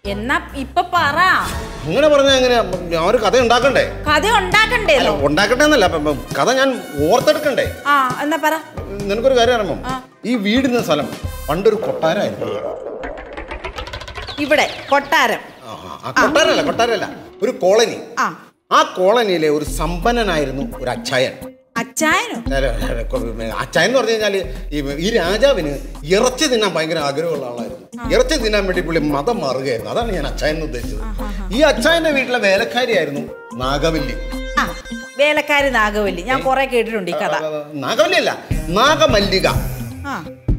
എന്നാ ഇപ്പൊ പറ അങ്ങനെ പറഞ്ഞാൽ എങ്ങനെ ഞാൻ ഒരു കഥ ഉണ്ടാക്കണ്ടേ കഥ ഉണ്ടാക്കണ്ടേന്നോ ഉണ്ടാക്കട്ടെ എന്നല്ല അപ്പം- അപ്പം കഥ ഞാൻ ഓർത്തെടുക്കണ്ടേ ആ എന്നാ പറ നിനക്കൊരു കാര്യം അറിയാമോ ഈ വീടിന്ന സ്ഥലം പണ്ടൊരു കൊട്ടാരമായിരുന്നു ഇവിടെ കൊട്ടാരം ആ, ആ, കൊട്ടാരല്ല കൊട്ടാരല്ല ഒരു കോളനി ആ ആ കോളനിയിലെ ഒരു സമ്പന്നനായിരുന്നു ഒരു അച്ചായൻ അച്ചായനോ അല്ല, അല്ല, കൊ- അച്ചായൻ എന്ന് പറഞ്ഞു കഴിഞ്ഞാൽ ഈ ഈ രാജാവിന് ഇറച്ചി തിന്നാൻ ഭയങ്കര ആഗ്രഹമുള്ള ആളായിരുന്നു ഇറച്ചി തിന്നാൻ വേണ്ടി പുള്ളി മതം മാറുകയായിരുന്നു അതാണ് ഞാൻ അച്ചായൻ എന്ന് ഉദ്ദേശിച്ചത് ഈ അച്ചായന്റെ വീട്ടിലെ വേലക്കാരിയായിരുന്നു നാഗവല്ലി ആ വേലക്കാരി നാഗവല്ലി ഞാൻ കുറെ കേട്ടിട്ടുണ്ട് ഈ കഥ നാഗവല്ലി അല്ല നാഗമല്ലിക ആ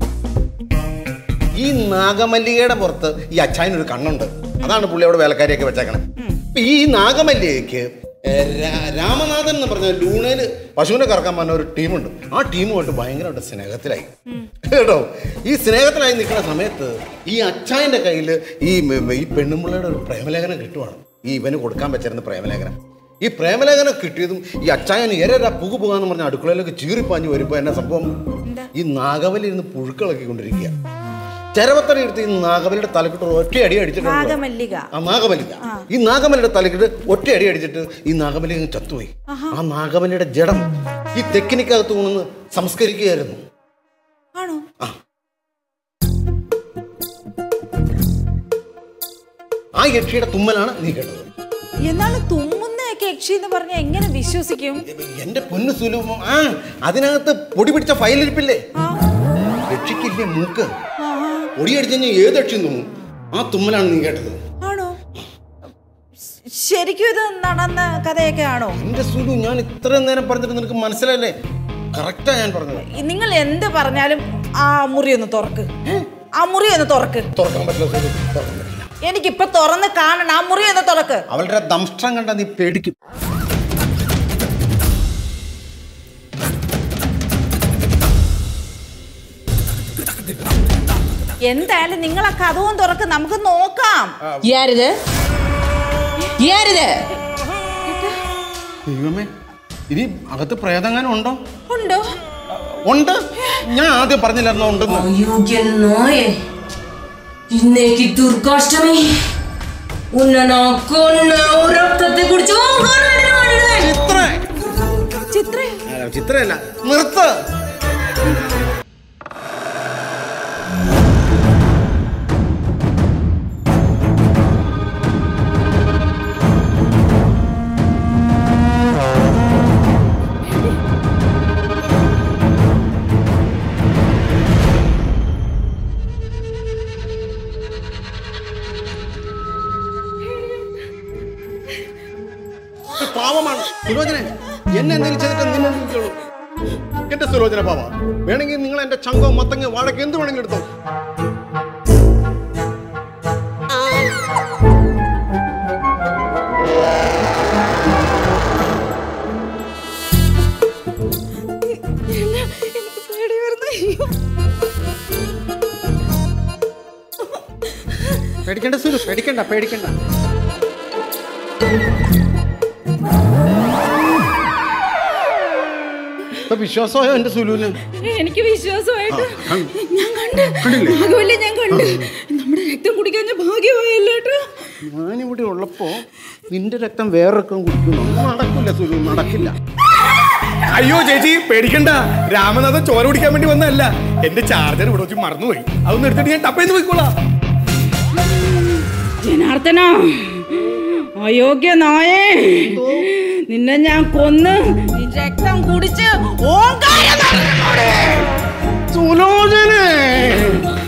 ഈ നാഗമല്ലികയുടെ പുറത്ത് ഈ അച്ചായനൊരു കണ്ണുണ്ട് അതാണ് പുള്ളി അവിടെ വേലക്കാരിയൊക്കെ വെച്ചേക്കണേ അപ്പൊ ഈ നാഗമല്ലികയ്ക്ക് ഏ, രാ- രാമനാഥൻ എന്ന് പറഞ്ഞ ലൂണയില് പശുവിനെ കറക്കാൻ പറഞ്ഞ ഒരു ടീമുണ്ട് ആ ടീമുമായിട്ട് ഭയങ്കരമായിട്ട് സ്നേഹത്തിലായി കേട്ടോ ഈ സ്നേഹത്തിലായി നിൽക്കുന്ന സമയത്ത് ഈ അച്ചായന്റെ കയ്യിൽ ഈ മ- മ- ഈ പെണ്ണുമ്പിള്ളയുടെ ഒരു പ്രേമലേഖനം കിട്ടുവാണ് ഈ ഇവന് കൊടുക്കാൻ പറ്റിരുന്ന പ്രേമലേഖനം ഈ പ്രേമലേഖനം കിട്ടിയതും ഈ അച്ചായൻ എരരാ പുക പുകാന്ന് പറഞ്ഞ അടുക്കളയിലേക്ക് ചീറിപ്പാഞ്ഞ് വരുമ്പോൾ എന്നെ സംഭവം ഈ നാഗവലി ഇരുന്ന് പുഴുക്കളക്കിക്കൊണ്ടിരിക്കുക ചരവത്തടി എടുത്ത് ഈ നാഗവലിയുടെ തലക്കിട്ട് ഒരു ഒറ്റ അടി അടിച്ചിട്ടുണ്ട് നാഗമല്ലിക ആ നാഗമല്ലിക ഈ നാഗമല്ലിയുടെ തലക്കിട്ട് ഒറ്റ അടി അടിച്ചിട്ട് ഈ നാഗമല്ലി അങ്ങ് ചത്തുപോയി ആ നാഗമല്ലിയുടെ ജഡം ഈ തെക്കിനിക്കകത്ത് കൊണ്ടുവന്ന് സംസ്കരിക്കുകയായിരുന്നു ആണോ ആ യക്ഷിയുടെ തുമ്മലാണ് നീ കേട്ടത് എന്നാലും തുമ്മുന്നയൊക്കെ യക്ഷി എന്ന് പറഞ്ഞാൽ എങ്ങനെ വിശ്വസിക്കും എന്റെ പൊന്നു സുലഭം ആ അതിനകത്ത് പൊടി പിടിച്ച ഫയലിരിപ്പില്ലേ ആ യക്ഷിക്കില്ലേ മൂക്ക് ആ, ആ. പൊടി അടിച്ചു കഴിഞ്ഞാൽ ഏത് യക്ഷി തുമ്മും ആ തുമ്മലാണ് നീ കേട്ടത് ആണോ ശ- ശരിക്കും ഇത് നടന്ന കഥയൊക്കെ ആണോ എന്റെ സുലു ഞാൻ ഇത്രയും നേരം പറഞ്ഞിട്ട് നിനക്ക് മനസ്സിലായില്ലേ കറക്റ്റാ ഞാൻ പറഞ്ഞത് ഈ നിങ്ങൾ എന്ത് പറഞ്ഞാലും ആ മുറി ഒന്ന് തുറക്ക് ആ മുറി ഒന്ന് തുറക്ക് തുറക്കാൻ പറ്റില്ല സുലു തുറക്കാൻ പറ്റില്ല എനിക്കിപ്പൊ തുറന്ന് കാണണം ആ മുറി ഒന്ന് തുറക്ക് അവളുടെ ദംഷ്ടം കണ്ട നീ പേടിക്കും എന്തായാലും നിങ്ങൾ ആ കഥവും തുറക്ക് നമുക്ക് നോക്കാം யாருது யாருது ദൈവമേ ഇനി അകത്ത് പ്രേതങ്ങാനും ഉണ്ടോ ഉണ്ടോ ഉണ്ട് ഞാൻ ആദ്യം പറഞ്ഞില്ലായിരുന്നോ ഉണ്ടെന്ന് அயோக்கிய நாயே இன்னைக்கு துர்காஷ்டமி உன்னை நான் கொன்ன ஒரு ரத்தத்தை குடிச்சு உன் கண்ணாடி வாங்கிடுவேன். ചിത്ര ചിത്ര ചിത്രയല്ല നിർത്ത് പാവമാണ് സുലോചന എന്നെ എന്തെങ്കിലും ചെയ്തിട്ട് നിന്നെ നോക്കിക്കോളൂ എന്റെ സുലോചന പാവ വേണമെങ്കിൽ നിങ്ങൾ എന്റെ ചങ്കോ മത്തങ്ങ വാഴയ്ക്ക് എന്ത് വേണമെങ്കിലും എടുത്തോ പേടിക്കണ്ട സുലു പേടിക്കണ്ട പേടിക്കണ്ട ഇപ്പൊ വിശ്വാസമായോ എന്റെ സുലുവിന് എനിക്ക് വിശ്വാസമായിട്ട് ആ, ഞാൻ കണ്ട് കണ്ടില്ലേ? നാഗവല്ലി ഞാൻ കണ്ട് നമ്മുടെ രക്തം കുടിക്കാൻ ഭാഗ്യമായല്ലോ കേട്ടോ ഞാനിവിടെ ഉള്ളപ്പോ നിന്റെ രക്തം വേറെ രക്തം കുടിക്കുന്നു നടക്കില്ല സുലു നടക്കില്ല അയ്യോ ചേച്ചി പേടിക്കണ്ട രാമനാഥൻ ചോര കുടിക്കാൻ വേണ്ടി വന്നതല്ല എന്റെ ചാർജർ ഇവിടെ വെച്ച് മറന്നുപോയി അതൊന്ന് എടുത്തിട്ട് ഞാൻ ടപ്പേന്ന് പോയിക്കോളാം ജനാർദ്ദന അയോഗ്യ നായേ നിന്നെ ഞാൻ കൊന്ന് നിന്റെ രക്തം കുടിച്ച് ഓങ്കാരം നടന്നോടെ. സുലോചനെ